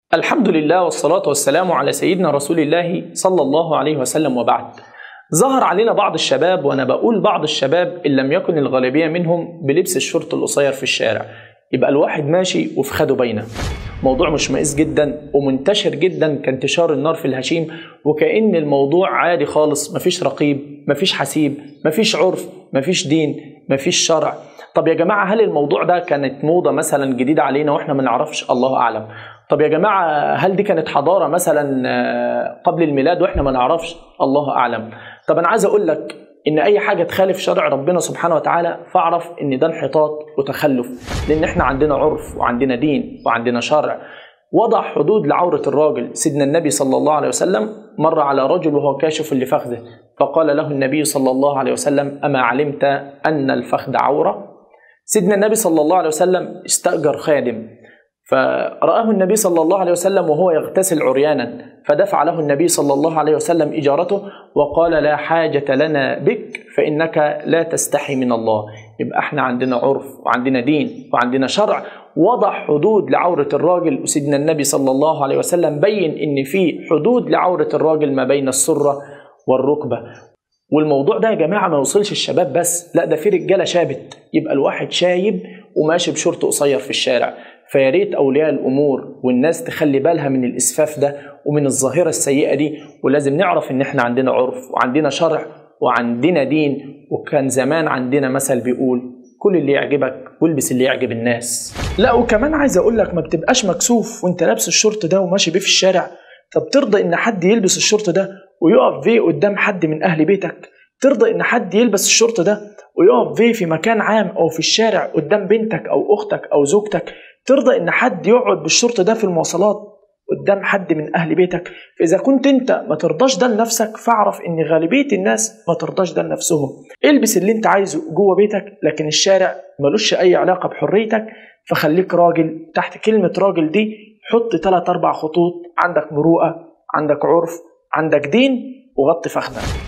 الحمد لله والصلاة والسلام على سيدنا رسول الله صلى الله عليه وسلم وبعد ظهر علينا بعض الشباب وأنا بقول بعض الشباب إن لم يكن الغالبية منهم بلبس الشورت القصير في الشارع يبقى الواحد ماشي وفي خده باينة موضوع مشمئز جدا ومنتشر جدا كانتشار النار في الهشيم وكأن الموضوع عادي خالص مفيش رقيب مفيش حسيب مفيش عرف مفيش دين مفيش شرع طب يا جماعة هل الموضوع ده كانت موضة مثلا جديدة علينا واحنا ما نعرفش الله أعلم طب يا جماعة هل دي كانت حضارة مثلا آه، قبل الميلاد واحنا ما نعرفش الله أعلم طب أنا عايز أقول لك إن أي حاجة تخالف شرع ربنا سبحانه وتعالى فاعرف إن ده انحطاط وتخلف لأن احنا عندنا عرف وعندنا دين وعندنا شرع وضع حدود لعورة الراجل سيدنا النبي صلى الله عليه وسلم مر على رجل وهو كاشف لفخذه فقال له النبي صلى الله عليه وسلم أما علمت أن الفخذ عورة سيدنا النبي صلى الله عليه وسلم استأجر خادم فرآه النبي صلى الله عليه وسلم وهو يغتسل عريانا فدفع له النبي صلى الله عليه وسلم إجارته وقال لا حاجة لنا بك فإنك لا تستحي من الله يبقى احنا عندنا عرف وعندنا دين وعندنا شرع وضع حدود لعورة الراجل وسيدنا النبي صلى الله عليه وسلم بين ان في حدود لعورة الراجل ما بين السرة والركبة والموضوع ده يا جماعة ما يوصلش الشباب بس لا ده في رجالة شابت يبقى الواحد شايب وماشي بشورت قصير في الشارع فيا ريت اولياء الامور والناس تخلي بالها من الاسفاف ده ومن الظاهره السيئه دي ولازم نعرف ان احنا عندنا عرف وعندنا شرع وعندنا دين وكان زمان عندنا مثل بيقول كل اللي يعجبك والبس اللي يعجب الناس لا وكمان عايز اقول لك ما بتبقاش مكسوف وانت لابس الشورت ده وماشي بيه في الشارع طب ترضى ان حد يلبس الشورت ده ويقف فيه قدام حد من اهل بيتك ترضى ان حد يلبس الشورت ده ويقف فيه في مكان عام او في الشارع قدام بنتك او اختك او زوجتك ترضى ان حد يقعد بالشرط ده في المواصلات قدام حد من اهل بيتك فاذا كنت انت ما ترضاش ده لنفسك فاعرف ان غالبيه الناس ما ترضاش ده لنفسهم البس اللي انت عايزه جوه بيتك لكن الشارع ملوش اي علاقه بحريتك فخليك راجل تحت كلمه راجل دي حط ثلاث اربع خطوط عندك مروءه عندك عرف عندك دين وغطي فخذك